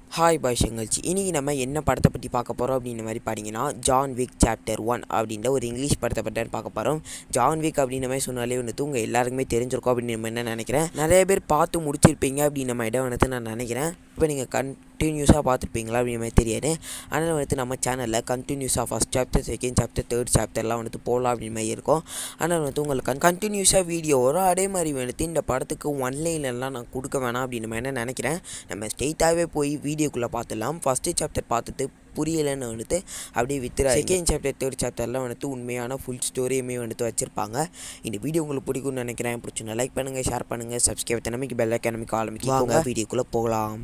hi bye செங்கல்ச்சி இன்றைக்கி நம்ம என்ன படத்தை பற்றி பார்க்க போகிறோம் அப்படின்ற மாதிரி பார்த்தீங்கன்னா ஜான் விக் சாப்டர் ஒன் அப்படின்ற ஒரு இங்கிலீஷ் படத்தை பற்றி பார்க்க போகிறோம் ஜான் விக் அப்படின்ற மாதிரி சொன்னாலே வந்துட்டு உங்கள் எல்லாருக்குமே தெரிஞ்சிருக்கும் அப்படின்னு நம்ம என்ன நினைக்கிறேன் நிறைய பேர் பார்த்து முடிச்சிருப்பீங்க அப்படின்னு நம்ம இடம் வந்துட்டு நான் நினைக்கிறேன் இப்போ நீங்கள் கண்டினியூஸாக பார்த்துருப்பீங்களா அப்படின்ற மாதிரி தெரியாது ஆனால் வந்துட்டு நம்ம சேனலில் கண்டினியூஸாக first chapter second chapter third சாப்டர்லாம் வந்துட்டு போடலாம் அப்படின்னு மாதிரி இருக்கும் ஆனால் வந்துட்டு உங்களுக்கு கன் கண்டினியூஸாக வீடியோ வரும் அதே மாதிரி வந்துட்டு இந்த படத்துக்கு ஒன்லைன்லாம் நான் கொடுக்க வேணாம் அப்படின்னு மாதிரி என்ன நினைக்கிறேன் நம்ம ஸ்ட்ரெயிட்டாகவே போய் வீடியோக்குள்ளே பார்த்துடலாம் ஃபஸ்ட்டு சாப்டர் பார்த்துட்டு புரியலைன்னு வந்துட்டு அப்படியே வித்துறா செகண்ட் சாப்டர் தேர்ட் சாப்டர்லாம் வந்துட்டு உண்மையான ஃபுல் ஸ்டோரியுமே வந்துட்டு வச்சுருப்பாங்க இந்த வீடியோ உங்களுக்கு பிடிக்கும்னு நினைக்கிறேன் பிடிச்சுன்னா லைக் பண்ணுங்கள் ஷேர் பண்ணுங்கள் சப்ஸ்கிரைப் தினமைக்கு பெல் ஐக்கானமிக்கு ஆரம்பிக்கு வீடியோக்குள்ளே போகலாம்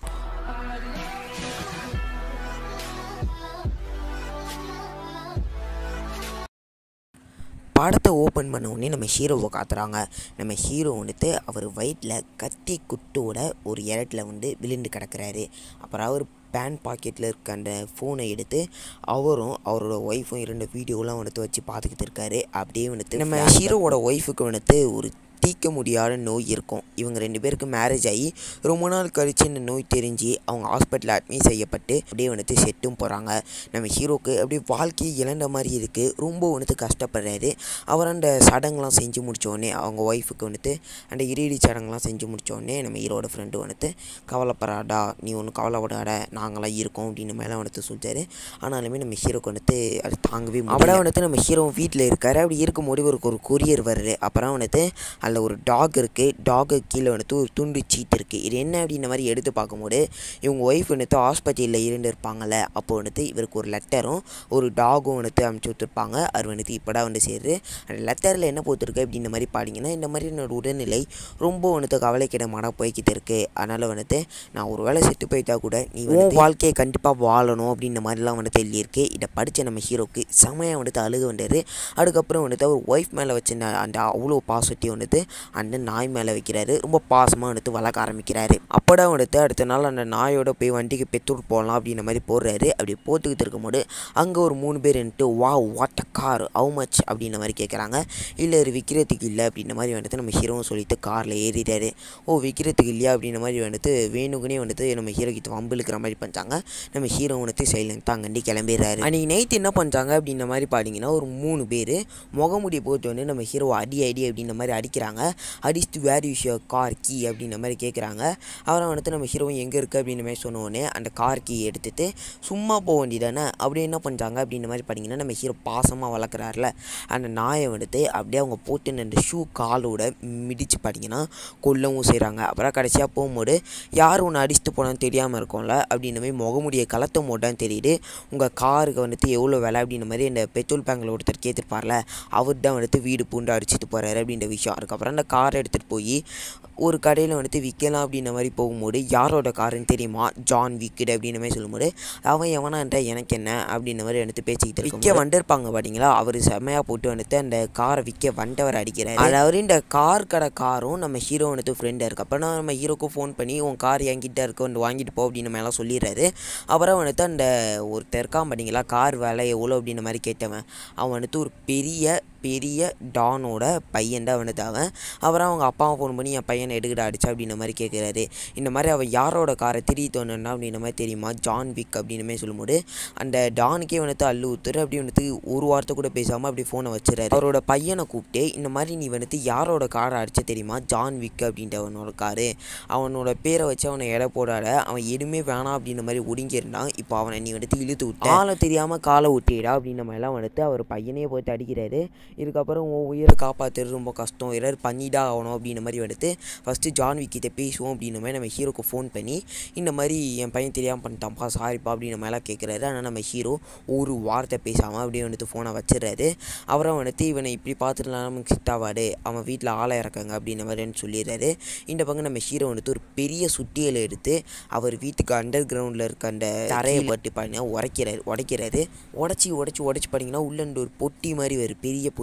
படத்தை ஓப்பன் பண்ண உடனே நம்ம ஹீரோவை காத்துறாங்க நம்ம ஹீரோ வந்துட்டு அவர் வயிற்றில் கத்தி குட்டோட ஒரு இடத்துல வந்து விழுந்து கிடக்கிறாரு அப்புறம் அவர் பேண்ட் பாக்கெட்டில் இருக்க அந்த ஃபோனை எடுத்து அவரும் அவரோட ஒய்ஃபும் இரண்டு வீடியோலாம் வந்துட்டு வச்சு பார்த்துக்கிட்டு இருக்காரு அப்படியே வந்துட்டு நம்ம ஹீரோவோட ஒய்ஃபுக்கு வந்துட்டு ஒரு தீர்க்க முடியாத நோய் இருக்கும் இவங்க ரெண்டு பேருக்கு மேரேஜ் ஆகி ரொம்ப நாள் கழித்து இந்த நோய் தெரிஞ்சு அவங்க ஹாஸ்பிட்டலில் அட்மிட் செய்யப்பட்டு அப்படியே வந்துட்டு செட்டும் போகிறாங்க நம்ம ஹீரோக்கு அப்படியே வாழ்க்கையை இழந்த மாதிரி இருக்குது ரொம்ப வந்துட்டு கஷ்டப்படுறாரு அவர் அந்த சடங்குலாம் செஞ்சு முடித்தோடனே அவங்க ஒய்ஃபுக்கு வந்துட்டு அந்த இறுதி சடங்குலாம் செஞ்சு முடித்தோடனே நம்ம ஹீரோட ஃப்ரெண்டு வந்துட்டு கவலைப்படாடா நீ ஒன்றும் கவலைப்படாத நாங்களாம் இருக்கோம் அப்படின்னு மேலே வந்துட்டு சொல்லிட்டாரு ஆனாலுமே நம்ம ஹீரோக்கு வந்துட்டு அது தாங்கவே அப்படியே வந்துட்டு நம்ம ஹீரோ வீட்டில் இருக்காரு அப்படி இருக்கும்போது ஒரு ஒரு கொரியர் வருது அப்புறம் வந்துட்டு அதில் ஒரு டாக் இருக்குது டாகு கீழே வந்துட்டு ஒரு துண்டு சீட் இருக்குது இது என்ன அப்படின்ற மாதிரி எடுத்து பார்க்கும்போது இவங்க ஒய்ஃப் வந்துட்டு ஹாஸ்பிட்டலில் இருந்து இருப்பாங்கள்ல அப்போ வந்துட்டு இவருக்கு ஒரு லெட்டரும் ஒரு டாகும் வந்துட்டு அனுப்பிச்சி விட்டுருப்பாங்க அது வந்துட்டு இப்போடா வந்து சேருது அந்த லெட்டரில் என்ன போட்டிருக்கு அப்படின்ற மாதிரி பாடிங்கன்னா இந்த மாதிரி என்னோட உடல்நிலை ரொம்ப வந்துட்டு கவலைக்கிடமான போய்கிட்டு இருக்குது அதனால் வந்துட்டு நான் ஒரு வேளை செத்து போயிட்டா கூட நீ வந்து வாழ்க்கையை கண்டிப்பாக வாழணும் அப்படின்ற மாதிரிலாம் வந்துட்டு எழுதியிருக்கு இதை படித்த நம்ம ஹீரோக்கு செமையாக வந்துட்டு அழுக வந்தார் அதுக்கப்புறம் வந்துட்டு அவர் ஒய்ஃப் மேலே வச்சிருந்த அந்த அவ்வளோ பாசத்தையும் வந்துட்டு அந்த நாய் மேலே வைக்கிறாரு ரொம்ப பாசமாக வந்துட்டு வளர்க்க ஆரம்பிக்கிறாரு அப்போடா வந்துட்டு அடுத்த நாள் அந்த நாயோட போய் வண்டிக்கு பெட்ரோல் போடலாம் அப்படின்ற மாதிரி போடுறாரு அப்படி போட்டுக்கிட்டு இருக்கும்போது அங்கே ஒரு மூணு பேர் வந்துட்டு வா what a car how much அப்படின்ற மாதிரி கேட்குறாங்க இல்லை இது விற்கிறதுக்கு இல்லை அப்படின்ற மாதிரி வந்துட்டு நம்ம ஹீரோவும் சொல்லிட்டு காரில் ஏறிட்டாரு ஓ விற்கிறதுக்கு இல்லையா அப்படின்ற மாதிரி வந்துட்டு வேணுக்குனே வந்துட்டு நம்ம ஹீரோ கிட்ட வம்பு இழுக்கிற மாதிரி பண்ணிட்டாங்க நம்ம ஹீரோ வந்துட்டு சைலண்ட்டாக அங்கண்டி கிளம்பிடுறாரு அன்றைக்கி நைட் என்ன பண்ணுறாங்க அப்படின்ற மாதிரி பார்த்தீங்கன்னா ஒரு மூணு பேர் முகமுடி போட்டு வந்து நம்ம ஹீரோ அடி அடி அப்படின்ற மாதிரி அடிக்கிறாங்க அடிச்சுட்டு வேர் யூஸ் கார் கீ அப்படின்ற மாதிரி கேட்குறாங்க அவரை வந்துட்டு நம்ம ஹீரோவும் எங்கே இருக்குது அப்படின்ற மாதிரி சொன்னோடனே அந்த கார் கீ எடுத்துகிட்டு சும்மா போக வேண்டியதானே அப்படியே என்ன பண்ணுறாங்க அப்படின்ற மாதிரி பார்த்தீங்கன்னா நம்ம ஹீரோ பாசமாக வளர்க்குறாருல அந்த நாயை வந்துட்டு அப்படியே அவங்க போட்டு அந்த ஷூ காலோட மிதித்து பார்த்தீங்கன்னா கொல்லவும் செய்கிறாங்க அப்புறம் கடைசியாக போகும்போது யார் ஒன்று அடிச்சுட்டு போனான்னு தெரியாமல் இருக்கும்ல அப்படின்ற மாதிரி முகமுடியை கலத்த மோட்டான்னு தெரியுது உங்கள் காருக்கு வந்துட்டு எவ்வளோ விலை அப்படின்ற மாதிரி அந்த பெட்ரோல் பேங்கில் ஒருத்தர் கேட்டிருப்பார்ல அவர் தான் வந்துட்டு வீடு பூண்டு அடிச்சுட்டு போகிறாரு அப்படின்ற விஷயம் அதுக்கப்புறம் அந்த காரை எடுத்துகிட்டு போய் ஒரு கடையில் வந்துட்டு விற்கலாம் அப்படின்ற மாதிரி போகும்போது யாரோட காருன்னு தெரியுமா ஜான் விக்கெட் அப்படின்ற மாதிரி சொல்லும்போது அவன் எவனான்ற எனக்கு என்ன அப்படின்ற மாதிரி வந்துட்டு பேசிக்கிட்டு விற்க வந்திருப்பாங்க பார்த்தீங்களா அவர் செம்மையாக போட்டு வந்துட்டு அந்த காரை விற்க வந்தவர் அடிக்கிறாரு அதாவது இந்த கார் கடை காரும் நம்ம ஹீரோ வந்துட்டு ஃப்ரெண்டாக இருக்கு அப்போ நம்ம ஹீரோக்கும் ஃபோன் பண்ணி உன் கார் என்கிட்ட இருக்கு வந்து வாங்கிட்டு போ அப்படின்னு மேலே சொல்லிடுறாரு அப்புறம் வந்துட்டு அந்த ஒருத்தர் இருக்கான் பார்த்தீங்களா கார் வேலை எவ்வளோ அப்படின்ற மாதிரி கேட்டவன் அவன் வந்துட்டு ஒரு பெரிய பெரிய டானோட பையன் தான் வந்துட்டு அவன் அப்புறம் அவங்க அப்பாவை ஃபோன் பண்ணி என் பையனை எடுக்கடா அடிச்சா அப்படின்ற மாதிரி கேட்குறாரு இந்த மாதிரி அவன் யாரோட காரை திரி தோணுன்னா அப்படின்ற மாதிரி தெரியுமா ஜான் விக் அப்படின்னு மாதிரி சொல்லும்போது அந்த டானுக்கே வந்துட்டு அள்ளு ஊத்துரு அப்படி வந்துட்டு ஒரு வார்த்தை கூட பேசாமல் அப்படி ஃபோனை வச்சுறாரு அவரோட பையனை கூப்பிட்டு இந்த மாதிரி நீ வந்துட்டு யாரோட காரை அடிச்ச தெரியுமா ஜான் விக் அப்படின்ற அவனோட காரு அவனோட பேரை வச்சு அவனை எடை போடாத அவன் எதுவுமே வேணாம் அப்படின்ற மாதிரி ஒடுங்கியிருந்தான் இப்போ அவனை நீ வந்துட்டு இழுத்து விட்டு ஆளை தெரியாமல் காலை விட்டிடா அப்படின்ற மாதிரிலாம் வந்துட்டு அவர் பையனையே போட்டு அடிக்கிறாரு இதுக்கப்புறம் உன் உயிரை காப்பாற்றுறது ரொம்ப கஷ்டம் ஏதாவது பண்ணிடா ஆகணும் அப்படின்ற மாதிரி வந்துட்டு ஃபஸ்ட்டு ஜான் விக்கிட்ட பேசுவோம் அப்படின்ற மாதிரி நம்ம ஹீரோக்கு ஃபோன் பண்ணி இந்த மாதிரி என் பையன் தெரியாமல் பண்ணிட்டான்ப்பா சாரிப்பா அப்படின்ற மாதிரிலாம் கேட்குறாரு ஆனால் நம்ம ஹீரோ ஒரு வார்த்தை பேசாமல் அப்படியே வந்துட்டு ஃபோனை வச்சிடுறாரு அப்புறம் வந்துட்டு இவனை இப்படி பார்த்துட்டுலாம் நமக்கு செட் ஆகாது அவன் வீட்டில் ஆளை இறக்காங்க அப்படின்ற மாதிரி சொல்லிடுறாரு இந்த பக்கம் நம்ம ஹீரோ வந்துட்டு ஒரு பெரிய சுட்டியலை எடுத்து அவர் வீட்டுக்கு அண்டர் கிரவுண்டில் இருக்க அந்த தரையை பட்டு பார்த்தீங்கன்னா உடைக்கிறாரு உடைக்கிறாரு உடச்சி உடச்சி உடச்சி பார்த்தீங்கன்னா உள்ள ஒரு பொட்டி மாதிரி வரும் பெரிய பொட்டி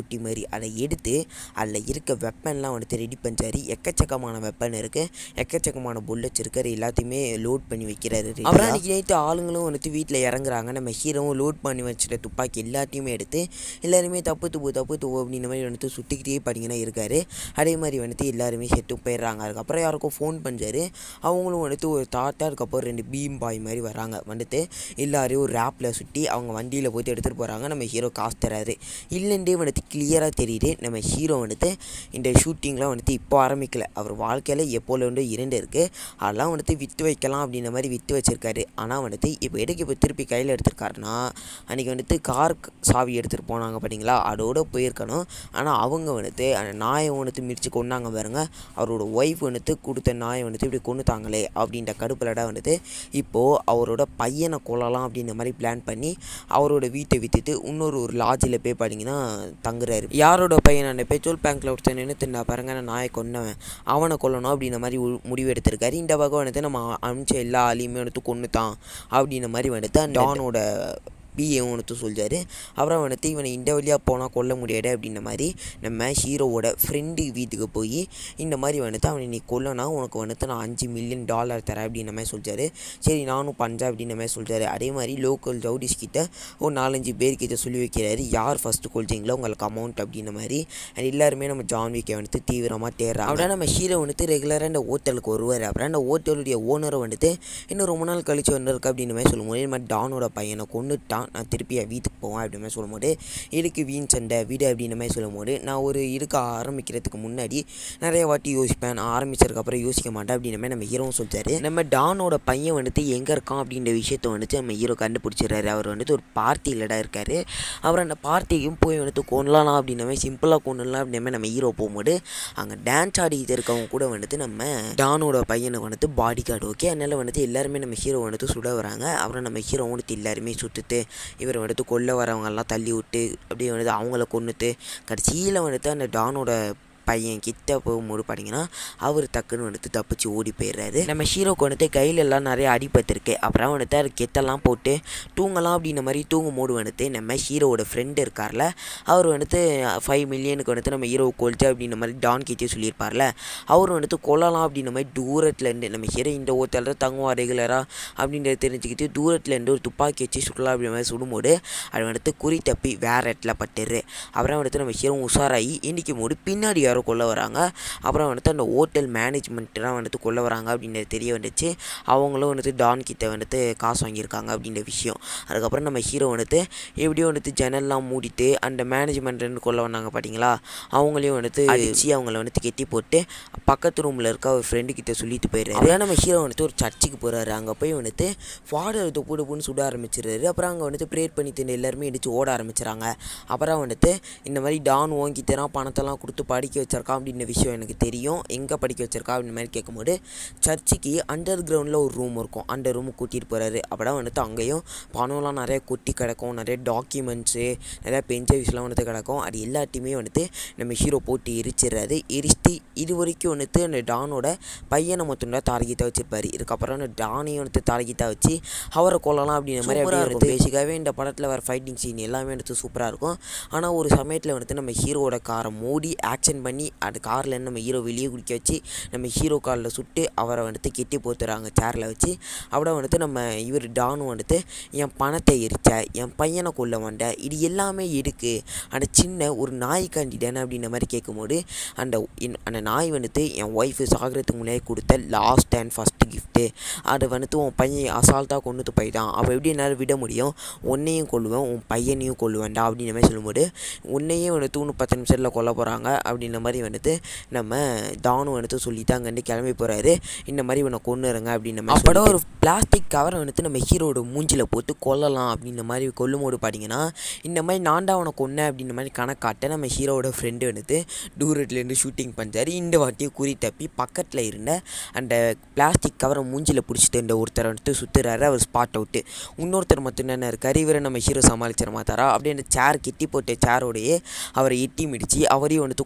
பொட்டி மாதிரி அதை எடுத்து அதில் இருக்க வெப்பன்லாம் வந்துட்டு ரெடி பண்ணிச்சாரு எக்கச்சக்கமான வெப்பன் இருக்குது எக்கச்சக்கமான புல்லட்ஸ் இருக்குது அது எல்லாத்தையுமே லோட் பண்ணி வைக்கிறாரு அப்புறம் அன்றைக்கி நைட்டு ஆளுங்களும் வந்துட்டு வீட்டில் இறங்குறாங்க நம்ம ஹீரோவும் லோட் பண்ணி வச்சுட்ட துப்பாக்கி எல்லாத்தையுமே எடுத்து எல்லாருமே தப்பு துப்பு தப்பு துப்பு அப்படின்ற மாதிரி வந்துட்டு சுற்றிக்கிட்டே பார்த்தீங்கன்னா இருக்காரு அதே மாதிரி வந்துட்டு எல்லாருமே செத்து போயிடுறாங்க அதுக்கப்புறம் யாருக்கும் ஃபோன் பண்ணாரு அவங்களும் வந்துட்டு ஒரு தாத்தா அதுக்கப்புறம் ரெண்டு பீம் பாய் மாதிரி வராங்க வந்துட்டு எல்லாரையும் ஒரு ரேப்பில் சுற்றி அவங்க வண்டியில் போயிட்டு எடுத்துகிட்டு போகிறாங்க நம்ம ஹீரோ காசு தராரு இல்லைன்றே வந்துட்டு கிளியராக தெரியுது நம்ம ஹீரோ வந்துட்டு இந்த ஷூட்டிங்லாம் வந்துட்டு இப்போ ஆரம்பிக்கல அவர் வாழ்க்கையில் எப்போல வந்து இரண்டு இருக்குது அதெல்லாம் வந்துட்டு விற்று வைக்கலாம் அப்படின்ற மாதிரி விற்று வச்சிருக்காரு ஆனால் வந்துட்டு இப்போ எதுக்கு இப்போ திருப்பி கையில் எடுத்திருக்காருன்னா அன்றைக்கி வந்துட்டு கார் சாவி எடுத்துகிட்டு போனாங்க பார்த்தீங்களா அதோட போயிருக்கணும் ஆனால் அவங்க வந்துட்டு அந்த நாயை வந்துட்டு மிதித்து கொண்டாங்க பாருங்க அவரோட ஒய்ஃப் வந்துட்டு கொடுத்த நாயை வந்துட்டு இப்படி கொண்டுட்டாங்களே அப்படின்ற கடுப்பிலடா வந்துட்டு இப்போது அவரோட பையனை கொல்லலாம் அப்படின்ற மாதிரி பிளான் பண்ணி அவரோட வீட்டை விற்றுட்டு இன்னொரு ஒரு லாட்ஜில் போய் பார்த்தீங்கன்னா தங்குறாரு யாரோட பையன் அந்த பெட்ரோல் பேங்க்கில் ஒருத்தன் நின்று தின்னா பாருங்க நான் நாயை கொன்னவன் அவனை கொல்லணும் அப்படின்ற மாதிரி உ- முடிவு எடுத்திருக்காரு இந்த பக்கம் வந்துட்டு நம்ம அனுப்பிச்ச எல்லா ஆளையுமே வந்துட்டு கொன்னுட்டான் அப்படின்ற மாதிரி வந்துட்டு அந்த டானோட பிஏவும் வந்துட்டு சொல்லிட்டாரு அப்புறம் வந்துட்டு இவனை இந்த வழியாக போனால் கொல்ல முடியாது அப்படின்ற மாதிரி நம்ம ஹீரோவோட ஃப்ரெண்டு வீட்டுக்கு போய் இந்த மாதிரி வந்துட்டு அவனை நீ கொல்லனா உனக்கு வந்துட்டு நான் அஞ்சு மில்லியன் டாலர் தரேன் அப்படின்ற மாதிரி சொல்லிட்டாரு சரி நானும் பண்ணுறேன் அப்படின்ற மாதிரி சொல்லிட்டாரு அதே மாதிரி லோக்கல் ரவுடிஸ் கிட்ட ஒரு நாலஞ்சு பேர்கிட்ட சொல்லி வைக்கிறாரு யார் ஃபஸ்ட்டு கொள்றீங்களோ உங்களுக்கு அமௌண்ட் அப்படின்ற மாதிரி அண்ட் எல்லாருமே நம்ம ஜான் விக்கை வந்துட்டு தீவிரமாக தேடுறாங்க அப்படியே நம்ம ஹீரோ வந்துட்டு ரெகுலராக இந்த ஹோட்டலுக்கு வருவார் அப்புறம் அந்த ஹோட்டலுடைய ஓனரை வந்துட்டு இன்னும் ரொம்ப நாள் கழிச்சு வந்திருக்கு அப்படின்ற மாதிரி சொல்லும்போது இந்த மாதிரி டானோட பையனை கொண்டுட்டான் நான் திருப்பி என் வீட்டுக்கு போவேன் அப்படின்ற மாதிரி சொல்லும்போது இதுக்கு வீண் சண்டை வீடு அப்படின்ற மாதிரி சொல்லும்போது நான் ஒரு இருக்க ஆரம்பிக்கிறதுக்கு முன்னாடி நிறைய வாட்டி யோசிப்பேன் நான் ஆரம்பிச்சதுக்கப்புறம் யோசிக்க மாட்டேன் அப்படின்ற மாதிரி நம்ம ஹீரோவும் சொல்லிட்டாரு நம்ம டானோட பையன் வந்துட்டு எங்கே இருக்கான் அப்படின்ற விஷயத்த வந்துட்டு நம்ம ஹீரோ கண்டுபிடிச்சிடுறாரு அவர் வந்துட்டு ஒரு பார்ட்டியிலடா இருக்காரு அவர் அந்த பார்ட்டிக்கும் போய் வந்துட்டு கொள்ளலாம் அப்படின்ற மாதிரி சிம்பிளாக கொண்டுலாம் அப்படின்ற மாதிரி நம்ம ஹீரோ போகும்போது அங்கே டான்ஸ் ஆடிட்டு இருக்கவங்க கூட வந்துட்டு நம்ம டானோட பையனுக்கு வந்துட்டு பாடி கார்டு ஓகே அதனால வந்துட்டு எல்லாருமே நம்ம ஹீரோ வந்துட்டு சுட வராங்க அப்புறம் நம்ம ஹீரோ வந்துட்டு எல்லாருமே சுட்டுட்டு இவர் வந்துட்டு கொல்ல வரவங்கெல்லாம் தள்ளி விட்டு அப்படியே வந்துட்டு அவங்கள கொன்னுட்டு கடைசியில் வந்துட்டு அந்த டானோட பையன் கிட்ட போகும்போது பார்த்தீங்கன்னா அவர் டக்குன்னு வந்துட்டு தப்பிச்சு ஓடி போயிடுறாரு நம்ம ஹீரோக்கு வந்துட்டு கையில எல்லாம் நிறைய அடிபட்டிருக்கு அப்புறம் வந்துட்டு அது கெத்தெல்லாம் போட்டு தூங்கலாம் அப்படின்ற மாதிரி தூங்கும் போது வந்துட்டு நம்ம ஹீரோவோட ஃப்ரெண்டு இருக்கார்ல அவர் வந்துட்டு ஃபைவ் மில்லியனுக்கு வந்துட்டு நம்ம ஹீரோ கொல்ச்சு அப்படின்ற மாதிரி டான் கிட்டே சொல்லியிருப்பார்ல அவர் வந்துட்டு கொல்லலாம் அப்படின்ற மாதிரி தூரத்துலேருந்து நம்ம ஹீரோ இந்த ஹோட்டலில் தங்குவார் ரெகுலராக அப்படின்றத தெரிஞ்சுக்கிட்டு தூரத்துலேருந்து ஒரு துப்பாக்கி வச்சு சுடலாம் அப்படின்ற மாதிரி சுடும்போது அது வந்துட்டு குறி தப்பி வேறு இடத்துல பட்டுரு அப்புறம் வந்துட்டு நம்ம ஹீரோ உஷாராகி இன்றைக்கும் போது பின்னாடி யாரோ கொல்ல வராங்க அப்புறம் வந்துட்டு அந்த ஹோட்டல் மேனேஜ்மெண்ட்லாம் வந்துட்டு கொல்ல வராங்க அப்படின்றது தெரிய வந்துச்சு அவங்களும் வந்துட்டு டான் கிட்ட வந்துட்டு காசு வாங்கியிருக்காங்க அப்படின்ற விஷயம் அதுக்கப்புறம் நம்ம ஹீரோ வந்துட்டு எப்படியோ வந்துட்டு ஜன்னல்லாம் மூடிட்டு அந்த மேனேஜ்மெண்ட்லேருந்து கொல்ல வந்தாங்க பார்த்தீங்களா அவங்களையும் வந்துட்டு அடிச்சு அவங்கள வந்துட்டு கெட்டி போட்டு பக்கத்து ரூமில் இருக்க அவர் ஃப்ரெண்டு கிட்ட சொல்லிட்டு போயிடுறாரு அதான் நம்ம ஹீரோ வந்துட்டு ஒரு சர்ச்சுக்கு போகிறாரு அங்கே போய் வந்துட்டு ஃபாதர் தொப்பு தொப்புன்னு சுட ஆரம்பிச்சிடுறாரு அப்புறம் அங்கே வந்துட்டு ப்ரேயர் பண்ணிட்டு எல்லாருமே இடிச்சு ஓட ஆரம்பிச்சிடறாங்க அப்புறம் வந்துட்டு இந்த மாதிரி டான் வாங்கி தரான் பணத்தெல்லாம் கொடுத்து படிக்க வச்சிருக்கான் அப்படின்ற விஷயம் எனக்கு தெரியும் எங்கே படிக்க வச்சிருக்கா அப்படின்ற மாதிரி கேட்கும்போது சர்ச்சுக்கு அண்டர் கிரவுண்டில் ஒரு ரூம் இருக்கும் அந்த ரூமுக்கு கூட்டிகிட்டு போகிறாரு அப்போ வந்துட்டு அங்கேயும் பணம்லாம் நிறைய கொட்டி கிடக்கும் நிறைய டாக்குமெண்ட்ஸு நிறைய பெஞ்சவிஸ்லாம் வந்துட்டு கிடக்கும் அது எல்லாத்தையுமே வந்துட்டு நம்ம ஹீரோ போட்டு எரிச்சிடுறாரு எரிச்சிட்டு இது வரைக்கும் வந்துட்டு அந்த டானோட பையனை மட்டும்தான் டார்கெட்டாக வச்சிருப்பாரு இதுக்கப்புறம் அந்த டானையும் வந்துட்டு டார்கெட்டாக வச்சு அவரை கொல்லலாம் அப்படின்ற மாதிரி அப்படியே இருக்கும் பேசிக்காகவே இந்த படத்தில் வர ஃபைட்டிங் சீன் எல்லாமே வந்துட்டு சூப்பராக இருக்கும் ஆனால் ஒரு சமயத்தில் வந்துட்டு நம்ம ஹீரோவோட காரை மூடி ஆக்ஷன் பண்ணி அந்த காரில் நம்ம ஹீரோ வெளியே குடிக்க வச்சு நம்ம ஹீரோ காலில் சுட்டு அவரை வந்துட்டு கெட்டி போத்துறாங்க சேரில் வச்சு அப்படியே வந்துட்டு நம்ம இவர் டானு வந்துட்டு என் பணத்தை எரிச்ச என் பையனை கொல்ல வந்த இது எல்லாமே இருக்கு அந்த சின்ன ஒரு நாய் கண்டிடன் அப்படின்ற மாதிரி கேட்கும்போது அந்த இன்- அந்த நாய் வந்துட்டு என் ஒய்ஃபு சாகிறதுக்கு முன்னாடி கொடுத்த லாஸ்ட் அண்ட் ஃபஸ்ட்டு கிஃப்ட்டு அது வந்துட்டு உன் பையன் அசால்ட்டாக கொண்டுட்டு போயிட்டான் அப்போ எப்படி என்னால் விட முடியும் உன்னையும் கொல்லுவேன் உன் பையனையும் கொல்லுவேன்டா அப்படின்ற மாதிரி சொல்லும்போது உன்னையே வந்துட்டு இன்னும் பத்து நிமிஷத்தில் கொல்ல போகிறாங்க அப்படின்ற மாதிரி வந்துட்டு நம்ம டானு வந்துட்டு சொல்லிட்டு அங்கேருந்து கிளம்பி போகிறாரு இந்த மாதிரி இவனை கொன்னுருங்க அப்படின்ற மாதிரி அப்படம் ஒரு பிளாஸ்டிக் கவரை வந்துட்டு நம்ம ஹீரோட மூஞ்சில போட்டு கொல்லலாம் அப்படின்ற மாதிரி கொல்லும்போது பார்த்தீங்கன்னா இந்த மாதிரி நான்டா அவனை கொன்னேன் அப்படின்ற மாதிரி கணக்காட்ட நம்ம ஹீரோவோட ஃப்ரெண்டு வந்துட்டு தூரத்துலேருந்து ஷூட்டிங் பண்ணுறாரு இந்த வாட்டியும் குறி தப்பி பக்கத்தில் இருந்த அந்த பிளாஸ்டிக் கவரை மூஞ்சில பிடிச்சிட்டு இருந்த ஒருத்தரை வந்துட்டு சுற்றுறாரு அவர் ஸ்பாட் அவுட்டு இன்னொருத்தர் மட்டும் என்ன இருக்காரு இவரை நம்ம ஹீரோ சமாளிச்சிட மாட்டாரா அப்படியே அந்த சேர் கெட்டி போட்ட சேரோடையே அவரை எட்டி மிடிச்சு அவரையும் வந்துட்டு கொண்டு அதுக்கப்புறம்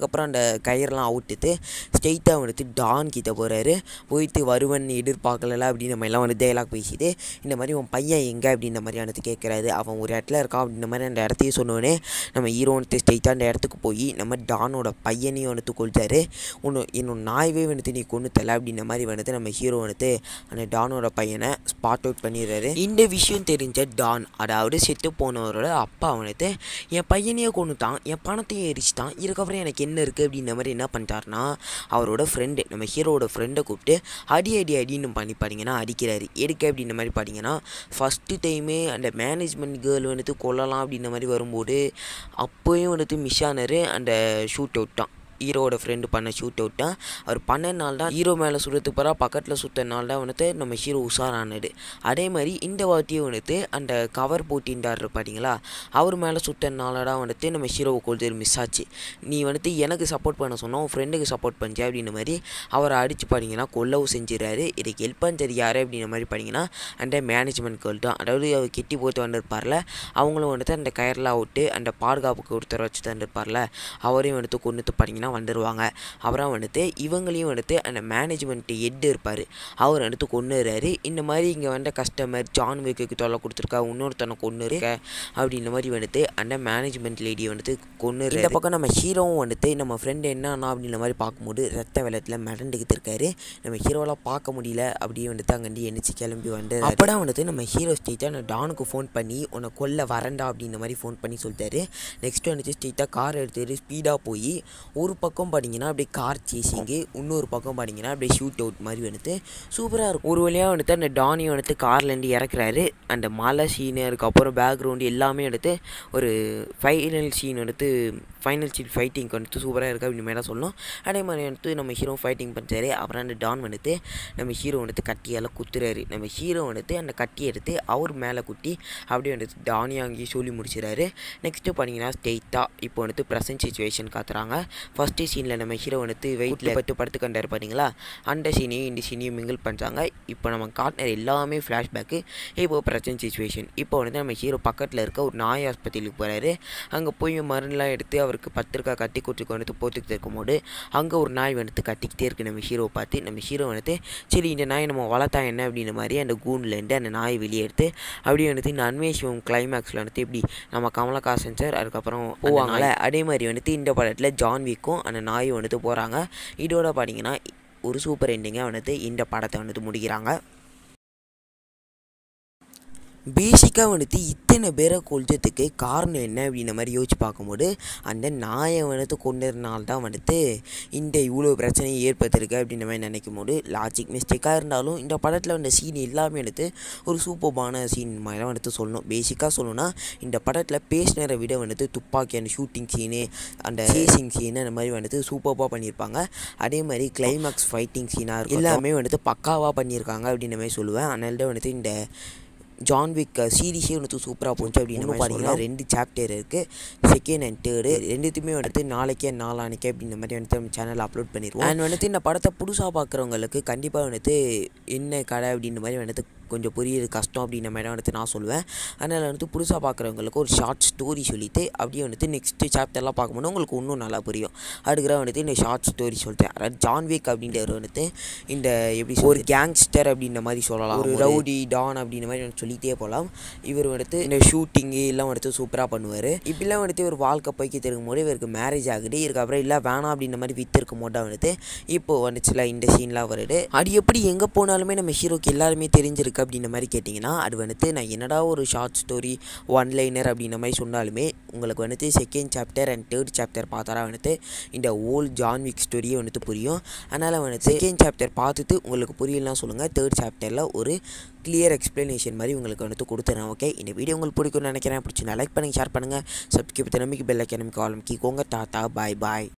அதுக்கப்புறம் அந்த கயிறெல்லாம் அவுட்டுட்டு ஸ்ட்ரெயிட்டாக வந்துட்டு டான் கிட்ட போகிறாரு போயிட்டு வருவன் எதிர்பார்க்கல அப்படின்னு நம்ம எல்லாம் வந்து டைலாக் பேசிட்டு இந்த மாதிரி உன் பையன் எங்கே அப்படின்ற மாதிரி வந்துட்டு கேட்குறாரு அவன் ஒரு இடத்துல இருக்கான் அப்படின்ற மாதிரி அந்த இடத்தையும் சொன்னோடனே நம்ம ஹீரோ வந்துட்டு ஸ்ட்ரெயிட்டாக அந்த இடத்துக்கு போய் நம்ம டானோட பையனையும் வந்துட்டு கொள்த்தாரு ஒன்று என்னோட நாயவே வந்துட்டு நீ கொண்டு தரல அப்படின்ற மாதிரி வந்துட்டு நம்ம ஹீரோ வந்துட்டு அந்த டானோட பையனை ஸ்பாட் அவுட் பண்ணிடுறாரு இந்த விஷயம் தெரிஞ்ச டான் அதாவது செத்து போனவரோட அப்பா வந்துட்டு என் பையனையே கொண்டுட்டான் என் பணத்தையும் எரிச்சிட்டான் இதுக்கப்புறம் எனக்கு என்ன இருக்குது அப்படின்ற மாதிரி என்ன பண்ணிட்டாருன்னா அவரோட ஃப்ரெண்டு நம்ம ஹீரோவோட ஃப்ரெண்டை கூப்பிட்டு அடி அடி அடின்னு பண்ணி பார்த்தீங்கன்னா அடிக்கிறாரு எதுக்கு அப்படின்ற மாதிரி பார்த்தீங்கன்னா ஃபஸ்ட்டு டைமே அந்த மேனேஜ்மெண்ட் கேர்ள் வந்துட்டு கொல்லலாம் அப்படின்ற மாதிரி வரும்போது அப்போயும் வந்துட்டு மிஸ் ஆனார் அந்த ஷூட் அவுட் தான் ஹீரோவோட ஃப்ரெண்டு பண்ண ஷூட் அவுட் தான் அவர் பண்ணனால தான் ஹீரோ மேலே சுடுறதுக்கு பிறகு பக்கத்தில் சுத்தனால தான் வந்துட்டு நம்ம ஹீரோ உஷாரானது அதே மாதிரி இந்த வாட்டியும் வந்துட்டு அந்த கவர் போட்டின்றார் பார்த்தீங்களா அவர் மேலே சுத்தனால தான் வந்துட்டு நம்ம ஹீரோவை கொள்வது மிஸ் ஆச்சு நீ வந்துட்டு எனக்கு சப்போர்ட் பண்ண சொன்னோம் உன் ஃப்ரெண்டுக்கு சப்போர்ட் பண்ணிச்சு அப்படின்ற மாதிரி அவரை அடித்து பார்த்தீங்கன்னா கொல்லவும் செஞ்சிடறாரு இதுக்கு ஹெல்ப் பண்ணது யார் அப்படின்ற மாதிரி பார்த்தீங்கன்னா அந்த மேனேஜ்மெண்ட் கேர்ள் தான் அதாவது அவர் கெட்டி போட்டு வந்திருப்பார்ல அவங்களும் வந்துட்டு அந்த கயர்லாம் விட்டு அந்த பாதுகாப்புக்கு ஒருத்தர் வச்சு தந்துருப்பார்ல அவரையும் வந்துட்டு கொண்டுட்டு பார்த்தீங்கன்னா வந்துடுவாங்க அப்புறம் வந்துட்டு இவங்களையும் வந்துட்டு அந்த மேனேஜ்மெண்ட் ஹெட் இருப்பார் அவர் வந்துட்டு கொண்டுறாரு இந்த மாதிரி இங்கே வந்த கஸ்டமர் ஜான் விக்கு தொல்லை கொடுத்துருக்கா இன்னொருத்தனை கொண்டு இருக்க அப்படின்ற மாதிரி வந்துட்டு அந்த மேனேஜ்மெண்ட் லேடியை வந்துட்டு கொண்டு இந்த பக்கம் நம்ம ஹீரோவும் வந்துட்டு நம்ம ஃப்ரெண்டு என்ன ஆனா அப்படின்ற மாதிரி பார்க்கும்போது ரத்த வெள்ளத்தில் மிரண்டுக்கிட்டு இருக்காரு நம்ம ஹீரோவெலாம் பார்க்க முடியல அப்படியே வந்துட்டு அங்கேருந்து எந்திரிச்சு கிளம்பி வந்து அப்போதான் வந்துட்டு நம்ம ஹீரோ ஸ்ட்ரெயிட்டாக நான் டானுக்கு ஃபோன் பண்ணி உன்னை கொல்ல வரண்டா அப்படின்ற மாதிரி ஃபோன் பண்ணி சொல்லிட்டாரு நெக்ஸ்ட் வந்துட்டு ஸ்ட்ரெயிட்டாக கார் எடுத்துட்டு ஸ்பீடாக போய் ஒரு பக்கம் பார்த்தீங்கன்னா அப்படியே கார் சேசிங்கு இன்னொரு பக்கம் பார்த்தீங்கன்னா அப்படியே ஷூட் அவுட் மாதிரி வந்துட்டு சூப்பராக இருக்கும் ஒரு வழியாக வந்துட்டு அந்த டானி வந்துட்டு கார்லேருந்து இறக்குறாரு அந்த மலை சீனு அதுக்கப்புறம் பேக்ரவுண்டு எல்லாமே வந்துட்டு ஒரு ஃபைனல் சீன் வந்துட்டு ஃபைனல் சீன் ஃபைட்டிங் வந்துட்டு சூப்பராக இருக்குது அப்படின்னு மேலே சொல்லணும் அதே மாதிரி வந்துட்டு நம்ம ஹீரோ ஃபைட்டிங் பண்ணுறாரு அப்புறம் அந்த டான் வந்துட்டு நம்ம ஹீரோ வந்துட்டு கட்டியால் குத்துறாரு நம்ம ஹீரோ வந்துட்டு அந்த கட்டி எடுத்து அவர் மேலே குத்தி அப்படியே வந்துட்டு டானி அங்கேயே சொல்லி முடிச்சிடறாரு நெக்ஸ்ட்டு பார்த்தீங்கன்னா ஸ்டெயிட்டாக இப்போ வந்துட்டு ப்ரெசன்ட் சுச்சுவேஷன் காத்துறாங்க ஃபஸ்ட்டு சீனில் நம்ம ஹீரோ வந்துட்டு வெயிட்டில் பட்டு படுத்து கண்டாரு பார்த்தீங்களா அந்த சீனையும் இந்த சீனையும் மிங்கிள் பண்ணுறாங்க இப்போ நம்ம காட்டின எல்லாமே ஃப்ளாஷ்பேக்கு இப்போ ப்ரெசன்ட் சுச்சுவேஷன் இப்போ வந்துட்டு நம்ம ஹீரோ பக்கத்தில் இருக்க ஒரு நாய் ஆஸ்பத்திரிக்கு போகிறாரு அங்கே போய் மருந்தெலாம் எடுத்து அவருக்கு பத்திரிக்கா கட்டி கொடுத்து வந்துட்டு போட்டுக்கிட்டு இருக்கும்போது அங்கே ஒரு நாய் வந்துட்டு கட்டிக்கிட்டே இருக்குது நம்ம ஹீரோவை பார்த்து நம்ம ஹீரோ வந்துட்டு சரி இந்த நாய் நம்ம வளர்த்தா என்ன அப்படின்ற மாதிரி அந்த கூண்லேருந்து அந்த நாயை வெளியே எடுத்து அப்படியே வந்துட்டு இந்த அன்வேஷம் கிளைமேக்ஸில் வந்துட்டு எப்படி நம்ம கமலஹாசன் சார் அதுக்கப்புறம் போவாங்கள்ல அதே மாதிரி வந்துட்டு இந்த படத்தில் ஜான் விக்கும் அந்த நாயும் வந்துட்டு போகிறாங்க இதோட பார்த்தீங்கன்னா ஒரு சூப்பர் எண்டிங்காக வந்துட்டு இந்த படத்தை வந்துட்டு முடிக்கிறாங்க பேசிக்காக வந்துட்டு இத்தனை பேரை கொல்றதுக்கு காரணம் என்ன அப்படின்ற மாதிரி யோசிச்சு பார்க்கும்போது அந்த நாயை வந்துட்டு கொண்டதுனால தான் வந்துட்டு இந்த இவ்வளோ பிரச்சனை ஏற்பட்டிருக்கு அப்படின்ற மாதிரி நினைக்கும் போது லாஜிக் மிஸ்டேக்காக இருந்தாலும் இந்த படத்தில் வந்த சீன் எல்லாமே வந்துட்டு ஒரு சூப்பர்பான சீன் மாதிரிலாம் வந்துட்டு சொல்லணும் பேசிக்காக சொல்லணும்னா இந்த படத்தில் பேசினரை விட வந்துட்டு துப்பாக்கி அந்த ஷூட்டிங் சீனு அந்த சேசிங் சீனு அந்த மாதிரி வந்துட்டு சூப்பராக பண்ணியிருப்பாங்க அதே மாதிரி கிளைமேக்ஸ் ஃபைட்டிங் சீனாக இருக்கும் எல்லாமே வந்துட்டு பக்காவாக பண்ணியிருக்காங்க அப்படின்ற மாதிரி சொல்லுவேன் அதனால தான் வந்துட்டு இந்த ஜான் விக் சீரீஸே வந்துட்டு சூப்பராக போச்சு அப்படின்னு பார்த்தீங்கன்னா ரெண்டு சாப்டர் இருக்குது செகண்ட் அண்ட் தேர்டு ரெண்டுத்தையுமே வந்துட்டு நாளைக்கே நாளானிக்கே அப்படின்ற மாதிரி வந்துட்டு நம்ம சேனலில் அப்லோட் பண்ணிடுவோம் அண்ட் வந்துட்டு இந்த படத்தை புதுசாக பார்க்குறவங்களுக்கு கண்டிப்பாக வந்துட்டு என்ன கடை அப்படின்ற மாதிரி வந்துட்டு கொஞ்சம் புரியுது கஷ்டம் அப்படின்ற மாதிரி வந்துட்டு நான் சொல்லுவேன் அதனால் வந்துட்டு புதுசாக பார்க்குறவங்களுக்கு ஒரு ஷார்ட் ஸ்டோரி சொல்லிவிட்டு அப்படியே வந்துட்டு நெக்ஸ்ட்டு சாப்டர்லாம் பார்க்கும்போது உங்களுக்கு இன்னும் நல்லா புரியும் அதுக்குதான் வந்துட்டு இந்த ஷார்ட் ஸ்டோரி சொல்லிட்டேன் அதாவது ஜான் விக் அப்படின்றவர் வந்துட்டு இந்த எப்படி ஒரு கேங்ஸ்டர் அப்படின்ற மாதிரி சொல்லலாம் ஒரு ரவுடி டான் அப்படின்ற மாதிரி வந்துட்டு சொல்லிகிட்டே போகலாம் இவர் வந்துட்டு இந்த ஷூட்டிங்கு எல்லாம் வந்துட்டு சூப்பராக பண்ணுவார் இப்படிலாம் வந்துட்டு ஒரு வாழ்க்கை போய்க்கு திருக்கும் போது இவருக்கு மேரேஜ் ஆகுது இதுக்கப்புறம் இல்லை வேணாம் அப்படின்ற மாதிரி வித்து இருக்கும் போது தான் வந்துட்டு இப்போ வந்துச்சுல இந்த சீன்லாம் வருது அது எப்படி எங்கே போனாலுமே நம்ம ஹீரோக்கு எல்லாருமே தெரிஞ்சிருக்கு அப்படின்ற மாதிரி கேட்டிங்கன்னா அது வந்துட்டு நான் என்னடா ஒரு ஷார்ட் ஸ்டோரி ஒன் லைனர் அப்படின்ற மாதிரி சொன்னாலுமே உங்களுக்கு வந்துட்டு second chapter and third chapter பார்த்தாரா வந்துட்டு இந்த ஓல் ஜான் விக் ஸ்டோரியே வந்துட்டு புரியும் அதனால் வந்துட்டு செகண்ட் சாப்டர் பார்த்துட்டு உங்களுக்கு புரியலாம் சொல்லுங்கள் தேர்ட் சாப்டரில் ஒரு கிளியர் எக்ஸ்ப்ளனேஷன் மாதிரி உங்களுக்கு வந்துட்டு கொடுத்துறேன் ஓகே இந்த வீடியோ உங்களுக்கு பிடிக்கும்னு நினைக்கிறேன் பிடிச்சி லைக் பண்ணுங்கள் ஷேர் பண்ணுங்கள் சப்ஸ்கிரைப் நம்பிக்கை பெல் ஐக்கன் காலம் கீக்கோங்க டாட்டா பாய் பாய்